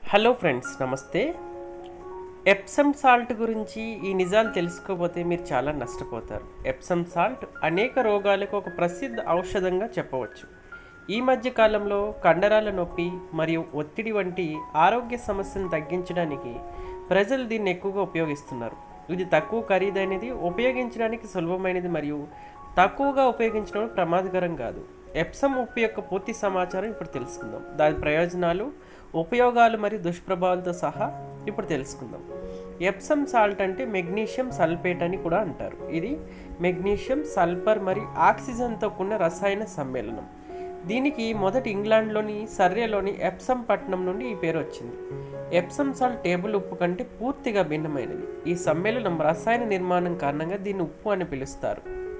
hello friends నమస్తే Epsom salt గురించి ఈ నిజాలు తెలుసుకోకపోతే మీరు చాలా నష్టపోతారు ఎప్సమ్ సాల్ట్ అనేక రోగాలకు ఒక ప్రసిద్ధ ఔషధంగా చెప్పవచ్చు ఈ మధ్య కాలంలో కండరాల నొప్పి మరియు ఒత్తిడి వంటి ఆరోగ్య సమస్యలను తగ్గించడానికి ప్రజలు దీన్ని ఎక్కువగా ఉపయోగిస్తున్నారు ఇది తక్కువ ఖరీదైనది ఉపయోగించడానికి సులభమైనది మరియు తక్కువగా ఉపయోగించడం ప్రమాదకరం కాదు ఎప్సమ్ ఉప్పు యొక్క పూర్తి సమాచారం ఇప్పుడు తెలుసుకుందాం దాని ప్రయోజనాలు ఉపయోగాలు మరియు దుష్ప్రభావాలతో సహా ఇప్పుడు తెలుసుకుందాం ఎప్సమ్ సాల్ట్ అంటే మెగ్నీషియం సల్ఫేట్ అని కూడా అంటారు ఇది మెగ్నీషియం సల్ఫర్ మరియు ఆక్సిజన్తో కూడిన రసాయన సమ్మేళనం దీనికి మొదటి ఇంగ్లాండ్లోని సర్రేలోని ఎప్సమ్ పట్టణం నుండి ఈ పేరు వచ్చింది ఎప్సమ్ సాల్ట్ టేబుల్ ఉప్పు కంటే పూర్తిగా భిన్నమైనది ఈ సమ్మేళనం రసాయన నిర్మాణం కారణంగా దీన్ని ఉప్పు అని పిలుస్తారు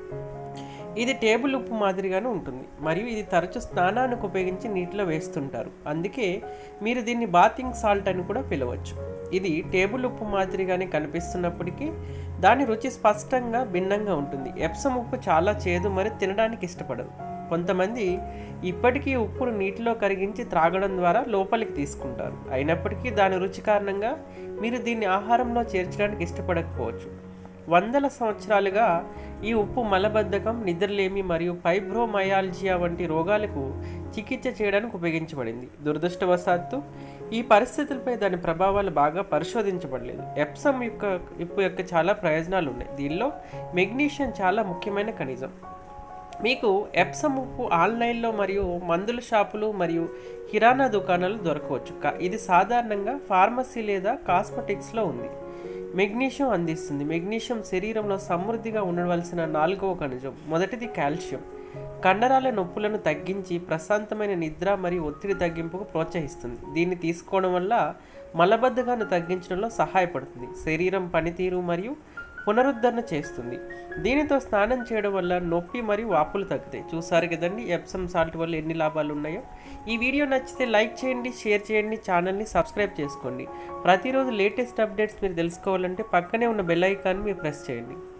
ఇది టేబుల్ ఉప్పు మాదిరిగానే ఉంటుంది మరియు ఇది తరచు స్నానానికి ఉపయోగించి నీటిలో వేస్తుంటారు అందుకే మీరు దీన్ని బాతింగ్ సాల్ట్ అని కూడా పిలవచ్చు ఇది టేబుల్ ఉప్పు మాదిరిగానే కనిపిస్తున్నప్పటికీ దాని రుచి స్పష్టంగా భిన్నంగా ఉంటుంది ఎప్సమ్ ఉప్పు చాలా చేదు మరియు తినడానికి ఇష్టపడదు కొంతమంది ఇప్పటికీ ఉప్పును నీటిలో కరిగించి త్రాగడం ద్వారా లోపలికి తీసుకుంటారు అయినప్పటికీ దాని రుచి కారణంగా మీరు దీన్ని ఆహారంలో చేర్చడానికి ఇష్టపడకపోవచ్చు వందల సంవత్సరాలుగా ఈ ఉప్పు మలబద్ధకం నిద్రలేమి మరియు ఫైబ్రోమయాల్జియా వంటి రోగాలకు చికిత్స చేయడానికి ఉపయోగించబడింది దురదృష్టవశాత్తు ఈ పరిస్థితులపై దాని ప్రభావాలు బాగా పరిశోధించబడలేదు ఎప్సమ్ యొక్క ఉప్పు యొక్క చాలా ప్రయోజనాలు ఉన్నాయి దీనిలో మెగ్నీషియం చాలా ముఖ్యమైన ఖనిజం మీకు ఎప్సమ్ ఉప్పు ఆన్లైన్లో మరియు మందుల షాపులు మరియు కిరాణా దుకాణాలు దొరకవచ్చు కా- ఇది సాధారణంగా ఫార్మసీ లేదా కాస్మెటిక్స్లో ఉంది మెగ్నీషియం అందిస్తుంది మెగ్నీషియం శరీరంలో సమృద్ధిగా ఉండవలసిన నాలుగవ ఖనిజం మొదటిది కాల్షియం కండరాల నొప్పులను తగ్గించి ప్రశాంతమైన నిద్ర మరియు ఒత్తిడి తగ్గింపుకు ప్రోత్సహిస్తుంది దీన్ని తీసుకోవడం వల్ల మలబద్ధకాన్ని తగ్గించడంలో సహాయపడుతుంది శరీరం పనితీరు మరియు పునరుద్ధరణ చేస్తుంది దీనితో స్నానం చేయడం వల్ల నొప్పి మరియు వాపులు తగ్గుతాయి చూసారు కదండి ఎప్సమ్ సాల్ట్ వల్ల ఎన్ని లాభాలు ఉన్నాయో ఈ వీడియో నచ్చితే లైక్ చేయండి షేర్ చేయండి ఛానల్ని సబ్స్క్రైబ్ చేసుకోండి ప్రతిరోజు లేటెస్ట్ అప్డేట్స్ మీరు తెలుసుకోవాలంటే పక్కనే ఉన్న బెల్ ఐకాన్ని మీరు ప్రెస్ చేయండి